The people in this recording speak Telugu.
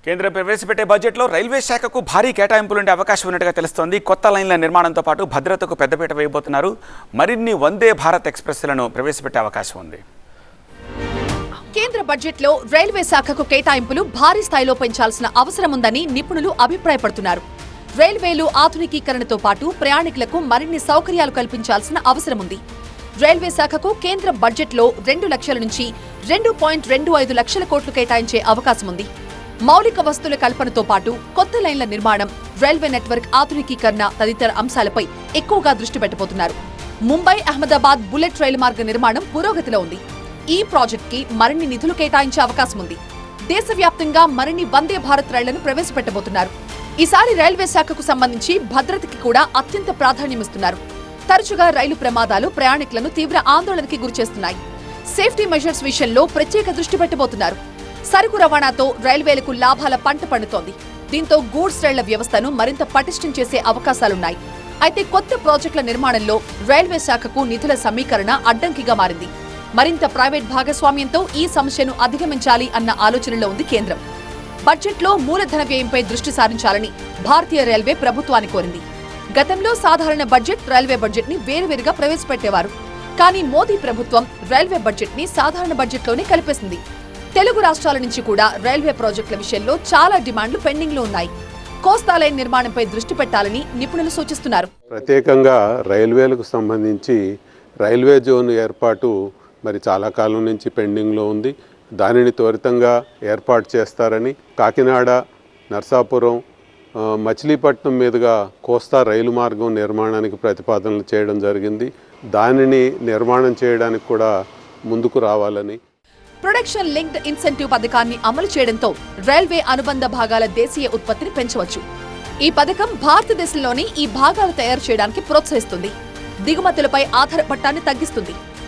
కేంద్రం ప్రవేశపెట్టే బడ్జెట్లో రైల్వే శాఖకు భారీ కేటాయింపులుండే అవకాశం ఉన్నట్టుగా తెలుస్తోంది కొత్త లైన్ల నిర్మాణంతో పాటు భద్రతకు పెద్దపీట వేయబోతున్నారు మరిన్ని వందే భారత్ ఎక్స్ప్రెస్లను ప్రవేశపెట్టే అవకాశం ఉంది కేంద్ర బడ్జెట్లో రైల్వే శాఖకు కేటాయింపులు భారీ స్థాయిలో పెంచాల్సిన అవసరం ఉందని నిపుణులు అభిప్రాయపడుతున్నారు రైల్వేలు ఆధునికీకరణతో పాటు ప్రయాణికులకు మరిన్ని సౌకర్యాలు కల్పించాల్సిన అవసరం ఉంది రైల్వే శాఖకు కేంద్ర బడ్జెట్లో రెండు లక్షల నుంచి రెండు పాయింట్ రెండు ఐదు లక్షల కోట్లు కేటాయించే అవకాశం ఉంది మౌలిక వస్తువుల కల్పనతో పాటు కొత్త లైన్ల నిర్మాణం రైల్వే నెట్వర్క్ ఆధునికీకరణ తదితర అంశాలపై ఎక్కువగా దృష్టి పెట్టబోతున్నారు ముంబై అహ్మదాబాద్ బుల్లెట్ రైలు మార్గ నిర్మాణం పురోగతిలో ఉంది ఈ ప్రాజెక్ట్ కి మరిన్ని నిధులు కేటాయించే అవకాశం ఉంది దేశవ్యాప్తంగా మరిన్ని వందే భారత్ రైళ్లను ప్రవేశపెట్టబోతున్నారు ఈసారి రైల్వే శాఖకు సంబంధించి భద్రతకి కూడా అత్యంత ప్రాధాన్యమిస్తున్నారు తరచుగా రైలు ప్రమాదాలు ప్రయాణికులను తీవ్ర ఆందోళనకి గురిచేస్తున్నాయి సేఫ్టీ మెజర్స్ విషయంలో ప్రత్యేక దృష్టి పెట్టబోతున్నారు సరుకు రవాణాతో రైల్వేలకు లాభాల పంట పండుతోంది దీంతో గూడ్స్ రైళ్ల వ్యవస్థను మరింత పటిష్టం చేసే అవకాశాలున్నాయి అయితే కొత్త ప్రాజెక్టుల నిర్మాణంలో రైల్వే శాఖకు నిధుల సమీకరణ అడ్డంకిగా మారింది మరింత ప్రైవేట్ భాగస్వామ్యంతో ఈ సమస్యను అధిగమించాలి అన్న ఆలోచనలో ఉంది కేంద్రం బడ్జెట్లో మూలధన వ్యయంపై దృష్టి సారించాలని భారతీయ రైల్వే ప్రభుత్వాన్ని కోరింది గతంలో సాధారణ బడ్జెట్ రైల్వే బడ్జెట్ ని వేరువేరుగా ప్రవేశపెట్టేవారు కానీ మోదీ ప్రభుత్వం రైల్వే బడ్జెట్ ని సాధారణ బడ్జెట్లోనే కలిపేసింది తెలుగు రాష్ట్రాల నుంచి కూడా రైల్వే ప్రాజెక్టుల విషయంలో చాలా డిమాండ్లు పెండింగ్ లో ఉన్నాయి కోస్తా లైన్ నిర్మాణంపై దృష్టి పెట్టాలని నిపుణులు సూచిస్తున్నారు ప్రత్యేకంగా రైల్వేలకు సంబంధించి రైల్వే జోన్ ఏర్పాటు మరి చాలా కాలం నుంచి పెండింగ్లో ఉంది దానిని త్వరితంగా ఏర్పాటు చేస్తారని కాకినాడ నర్సాపురం ఆ, మచిలీపట్నం మీదుగా కోస్తా రైలు మార్గం నిర్మాణానికి ప్రతిపాదనలు చేయడం జరిగింది దానిని నిర్మాణం చేయడానికి కూడా ముందుకు రావాలని ప్రొడక్షన్ లింక్డ్ ఇన్సెంటివ్ పథకాన్ని అమలు చేయడంతో రైల్వే అనుబంధ భాగాల దేశీయ ఉత్పత్తిని పెంచవచ్చు ఈ పథకం భారతదేశంలోని ఈ భాగాలు తయారు చేయడానికి ప్రోత్సహిస్తుంది దిగుమతులపై ఆధారపట్టాన్ని తగ్గిస్తుంది